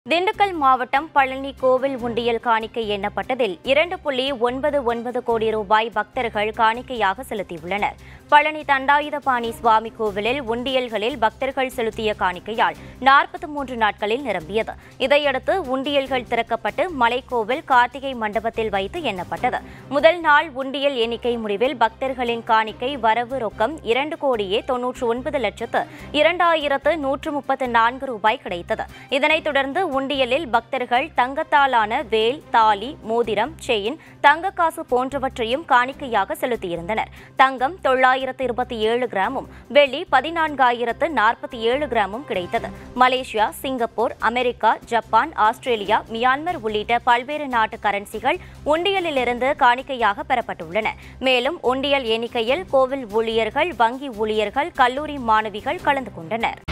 திண்டுக்கல் மாவட்டம் பழனி கோவில் உண்டியல் காணிக்கை எண்ணப்பட்டதில் இரண்டு புள்ளி ஒன்பது ஒன்பது கோடி ரூபாய் பக்தர்கள் காணிக்கையாக செலுத்தியுள்ளனர் பழனி தண்டாயுதபாணி சுவாமி கோவிலில் உண்டியல்களில் பக்தர்கள் செலுத்திய காணிக்கையால் நாற்பத்தி மூன்று நாட்களில் நிரம்பியது இதையடுத்து உண்டியல்கள் திறக்கப்பட்டு மலைக்கோவில் கார்த்திகை மண்டபத்தில் வைத்து எண்ணப்பட்டது முதல் நாள் உண்டியல் எண்ணிக்கை முடிவில் பக்தர்களின் காணிக்கை வரவு ரொக்கம் இரண்டு கோடியே தொன்னூற்று ஒன்பது லட்சத்து இரண்டாயிரத்து நூற்று முப்பத்து நான்கு ரூபாய் கிடைத்தது இதனைத் தொடர்ந்து உண்டியலில் பக்தர்கள் தங்கத்தாலான வேல் தாலி மோதிரம் செயின் தங்க காசு போன்றவற்றையும் காணிக்கையாக செலுத்தியிருந்தனர் தங்கம் தொள்ளாயிரத்து இருபத்தி ஏழு கிராமும் வெள்ளி பதினான்காயிரத்து நாற்பத்தி ஏழு கிராமும் கிடைத்தது Malaysia Singapore America Japan Australia Myanmar உள்ளிட்ட பல்வேறு நாட்டு கரன்சிகள் உண்டியலிலிருந்து காணிக்கையாக பெறப்பட்டுள்ளன மேலும் உண்டியல் எண்ணிக்கையில் கோவில் ஊழியர்கள் வங்கி ஊழியர்கள் கல்லூரி மாணவிகள் கலந்து கொண்டனர்